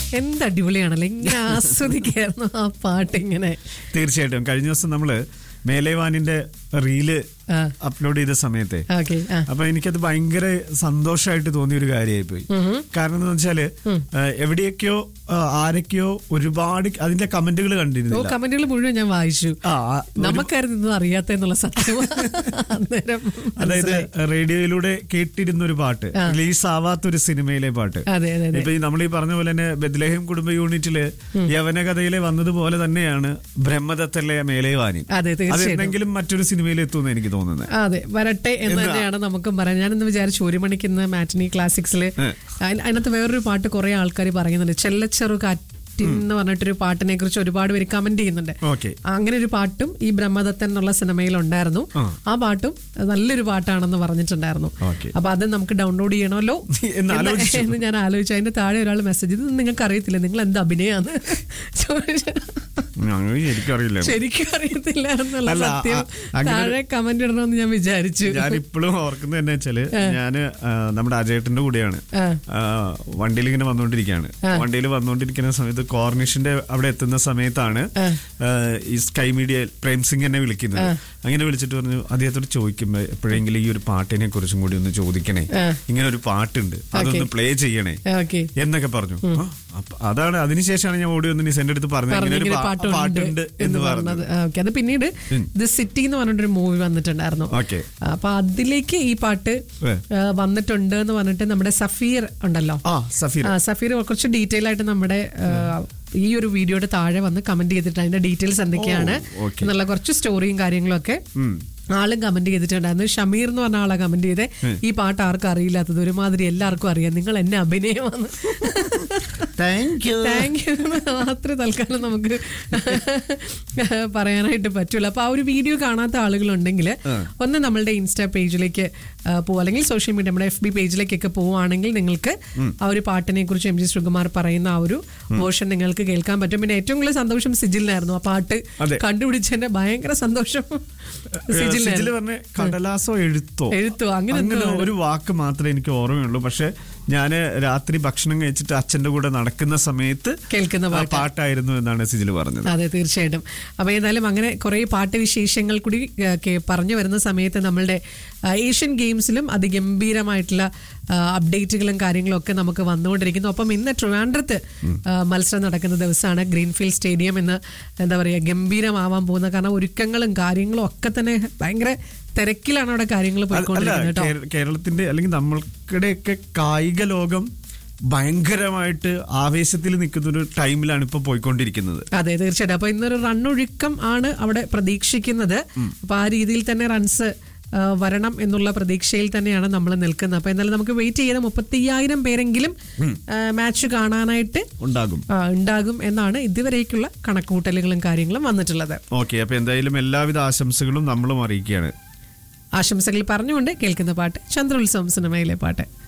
എന്ത് അടിപൊളിയാണല്ലോ ഇങ്ങനെ ആസ്വദിക്കായിരുന്നു ആ പാട്ട് ഇങ്ങനെ തീർച്ചയായിട്ടും കഴിഞ്ഞ ദിവസം നമ്മള് മേലേവാനിന്റെ റീല് ആ. അപ്ലോഡ് ചെയ്ത സമയത്തെ ഓക്കെ ആ അപ്പൊ എനിക്കത് ഭയങ്കര സന്തോഷമായിട്ട് തോന്നിയ ഒരു കാര്യമായി പോയി കാരണം എന്ന് വെച്ചാല് ആ, എവിടെയൊക്കെയോ ആ, ആരൊക്കെയോ ഒരുപാട് അതിന്റെ കമന്റുകൾ ഓ കണ്ടിരുന്നില്ല കമന്റുകൾ മുഴുവൻ ഞാൻ വായിച്ചു ആ, ആ, ഒരു- നമുക്കായിരുന്നു ഇതൊന്നും അറിയാത്തെന്നുള്ള സത്യം അന്നേരം അതായത് മനസ്സിലായി. റേഡിയോയിലൂടെ കേട്ടിരുന്ന ഒരു പാട്ട് റിലീസ് ആവാത്ത ഒരു സിനിമയിലെ പാട്ട് അതെ അതെ അതെ ഇപ്പൊ ഈ നമ്മൾ ഈ പറഞ്ഞ പോലെ തന്നെ ബദ്ലഹേം കുടുംബ യൂണിറ്റില് യവന കഥയിലെ വന്നതുപോലെ തന്നെയാണ് ബ്രഹ്മദത്തല്ലേ മേലേവാനി അതെ അത് തീർച്ചയായിട്ടും എന്തെങ്കിലും മറ്റൊരു സിനിമയിൽ എത്തുമെന്ന് എനിക്ക് തോന്നുന്നത് അതെ വരട്ടെ എന്ന് എന്താ? തന്നെയാണ് നമുക്കും പറയാൻ ഞാനിന്ന് വിചാരിച്ചു ഒരു മണിക്ക് ഇന്ന് മാറ്റിനി ക്ലാസിക്സിൽ അതിനകത്ത് വേറൊരു പാട്ട് കുറെ ആൾക്കാർ പറയുന്നുണ്ട് ചെല്ലച്ചെറു കാറ്റിൻ എന്ന് പറഞ്ഞിട്ടൊരു പാട്ടിനെ കുറിച്ച് ഒരുപാട് പേര് കമന്റ് ചെയ്യുന്നുണ്ട് ഓക്കെ അങ്ങനെ ഒരു പാട്ടും ഈ ബ്രഹ്മദത്തൻ എന്നുള്ള സിനിമയിൽ ഉണ്ടായിരുന്നു ആ. ആ പാട്ടും നല്ലൊരു പാട്ടാണെന്ന് പറഞ്ഞിട്ടുണ്ടായിരുന്നു ഓക്കെ. അപ്പൊ അത് നമുക്ക് ഡൗൺലോഡ് ചെയ്യണമല്ലോ എന്ന് എന്ന് ആലോചിച്ചു. എന്ന് ഞാൻ ആലോചിച്ചു അതിന്റെ താഴെ ഒരാൾ മെസ്സേജ് ഇത് നിങ്ങൾക്ക് അറിയത്തില്ല നിങ്ങൾ എന്ത് അഭിനയാന്ന് ചോദിച്ചു ഞങ്ങൾ എനിക്കറിയില്ല ശരിക്കും അറിയത്തില്ലായിരുന്നല്ല അല്ല, സത്യം അ- അങ്ങനെ ഒരു- താഴെ കമന്റ് ഇടണമെന്ന് ഞാൻ വിചാരിച്ചു ഞാൻ ഇപ്പോഴും ഓർക്കുന്നത് എന്താ വെച്ചാല് ഞാന് ആ, നമ്മുടെ അജയേട്ടന്റെ കൂടെയാണ് ആ. വണ്ടിയിൽ ഇങ്ങനെ വന്നുകൊണ്ടിരിക്കുകയാണ് വണ്ടിയിൽ വന്നുകൊണ്ടിരിക്കുന്ന സമയത്ത് കോർണിഷിന്റെ അവിടെ എത്തുന്ന സമയത്താണ് ആ, ഈ സ്കൈ മീഡിയ പ്രേം സിംഗ് എന്നെ വിളിക്കുന്നത് അങ്ങനെ വിളിച്ചിട്ട് പറഞ്ഞു അദ്ദേഹത്തോട് ചോദിക്കുമ്പോ എപ്പോഴെങ്കിലും ഈ ഒരു പാട്ടിനെ കുറിച്ചും കൂടി ഒന്ന് ചോദിക്കണേ ആ. ഇങ്ങനെ ഒരു പാട്ടുണ്ട് അതൊന്ന് പ്ലേ ചെയ്യണേ ഓക്കെ എന്നൊക്കെ പറഞ്ഞു ആ, അപ്പൊ അതാണ് അതിനുശേഷമാണ് ഞാൻ ഓടി വന്ന് നിസന്റെ അടുത്ത് പറഞ്ഞത് ഇങ്ങനെ ഒരു പറഞ്ഞെങ്കിൽ പാ- പാട്ടുണ്ട് പാട്ടുണ്ട് എന്ന് പറഞ്ഞത് ഓക്കെ അത് പിന്നീട് ദി സിറ്റി എന്ന് പറഞ്ഞിട്ടൊരു മൂവി വന്നിട്ടുണ്ടായിരുന്നു ഓക്കെ അപ്പൊ അതിലേക്ക് ഈ പാട്ട് ഏ. ആ, വന്നിട്ടുണ്ട് എന്ന് പറഞ്ഞിട്ട് നമ്മുടെ സഫീർ ഉണ്ടല്ലോ ആ സഫീർ ആ, സഫീർ കുറച്ച് ഡീറ്റെയിൽ ആയിട്ട് നമ്മുടെ ആ, ഈ ഒരു വീഡിയോയുടെ താഴെ വന്ന് കമന്റ് ചെയ്തിട്ട് അതിന്റെ ഡീറ്റെയിൽസ് എന്തൊക്കെയാണ് ഓ, okay. എന്നുള്ള കുറച്ച് സ്റ്റോറിയും കാര്യങ്ങളും ഒക്കെ ആളും കമന്റ് ചെയ്തിട്ടുണ്ടായിരുന്നു ഷമീർ എന്ന് പറഞ്ഞ ആളാ കമന്റ് ചെയ്തേ ഈ പാട്ട് ആർക്കും അറിയില്ലാത്തത് ഒരുമാതിരി എല്ലാവർക്കും അറിയാം നിങ്ങൾ എന്നെ അഭിനയമാണ് താങ്ക് യു താങ്ക് യു മാത്രമേ തൽക്കാലം നമുക്ക് പറയാനായിട്ട് പറ്റൂല അപ്പൊ ആ ഒരു വീഡിയോ കാണാത്ത ആളുകളുണ്ടെങ്കിൽ ഒന്ന് നമ്മളുടെ ഇൻസ്റ്റാ പേജിലേക്ക് പോകും അല്ലെങ്കിൽ സോഷ്യൽ മീഡിയ നമ്മുടെ എഫ് ബി പേജിലേക്കൊക്കെ പോവുകയാണെങ്കിൽ നിങ്ങൾക്ക് ആ ഒരു പാട്ടിനെ കുറിച്ച് എം ജി ശ്രീകുമാർ പറയുന്ന ആ ഒരു വേർഷൻ നിങ്ങൾക്ക് കേൾക്കാൻ പറ്റും പിന്നെ ഏറ്റവും കൂടുതൽ സന്തോഷം സിജിലിനായിരുന്നു ആ പാട്ട് അതെ. കണ്ടുപിടിച്ചതിന്റെ ഭയങ്കര സന്തോഷം സിജില് സിജിലിനായിരുന്നു പറഞ്ഞ കടലാസോ എഴുത്തോ എഴുത്തോ, അങ്ങനെ എന്തോ അങ്ങനെ ആണ്. ഒരു വാക്ക് മാത്രമേ എനിക്ക് ഓർമ്മയുള്ളൂ പക്ഷെ ഞാന് രാത്രി ഭക്ഷണം കഴിച്ചിട്ട് അച്ഛന്റെ കൂടെ നടക്കുന്ന സമയത്ത് കേൾക്കുന്ന ആ പാട്ട് പാട്ടായിരുന്നു എന്നാണ് സിജിൽ പറഞ്ഞത് അതെ തീർച്ചയായിട്ടും അപ്പൊ ഏതായാലും അങ്ങനെ കുറെ പാട്ട് വിശേഷങ്ങൾ കൂടി ആ, കേ- പറഞ്ഞു വരുന്ന സമയത്ത് നമ്മളുടെ ആ, ഏഷ്യൻ ഗെയിംസിലും അതിഗംഭീരമായിട്ടുള്ള ആ, അപ്ഡേറ്റുകളും കാര്യങ്ങളും ഒക്കെ നമുക്ക് വന്നുകൊണ്ടിരിക്കുന്നു ഒപ്പം ഇന്ന് ട്രിവാൻഡ്രത്ത് ആ, മത്സരം നടക്കുന്ന ദിവസമാണ് ഗ്രീൻഫീൽഡ് സ്റ്റേഡിയം എന്ന് എന്താ പറയുക ഗംഭീരമാവാൻ പോകുന്നത് കാരണം ഒരുക്കങ്ങളും കാര്യങ്ങളും ഒക്കെ തന്നെ ഭയങ്കര തിരക്കിലാണ് അവിടെ കാര്യങ്ങൾ അല്ല പോയിക്കൊണ്ടിരിക്കുന്നത് കേട്ടോ കേര- കേരളത്തിന്റെ അല്ലെങ്കിൽ നമ്മൾക്കിടെയൊക്കെ കായിക ലോകം ഭയങ്കരമായിട്ട് ആവേശത്തിൽ നിൽക്കുന്ന ഒരു ടൈമിലാണ് ഇപ്പൊ പോയിക്കൊണ്ടിരിക്കുന്നത് അതെ തീർച്ചയായിട്ടും അപ്പൊ ഇന്നൊരു റണ്ണൊഴുക്കം ആണ് അവിടെ പ്രതീക്ഷിക്കുന്നത് അപ്പൊ ആ രീതിയിൽ തന്നെ റൺസ് ആ, വരണം എന്നുള്ള പ്രതീക്ഷയിൽ തന്നെയാണ് നമ്മൾ നിൽക്കുന്നത് അപ്പൊ എന്നാലും നമുക്ക് വെയിറ്റ് ചെയ്ത് മുപ്പത്തിയ്യായിരം പേരെങ്കിലും ആ, മാച്ച് കാണാനായിട്ട് ഉണ്ടാകും ആ, ഉണ്ടാകും എന്നാണ് ഇതുവരേക്കുള്ള കണക്കുകൂട്ടലുകളും കാര്യങ്ങളും വന്നിട്ടുള്ളത് ഓക്കെ അപ്പൊ എന്തായാലും എല്ലാവിധ ആശംസകളും നമ്മളും അറിയിക്കുകയാണ് ആശംസകൾ പറഞ്ഞുകൊണ്ട് കേൾക്കുന്ന പാട്ട് ചന്ദ്രോത്സവം സിനിമയിലെ പാട്ട്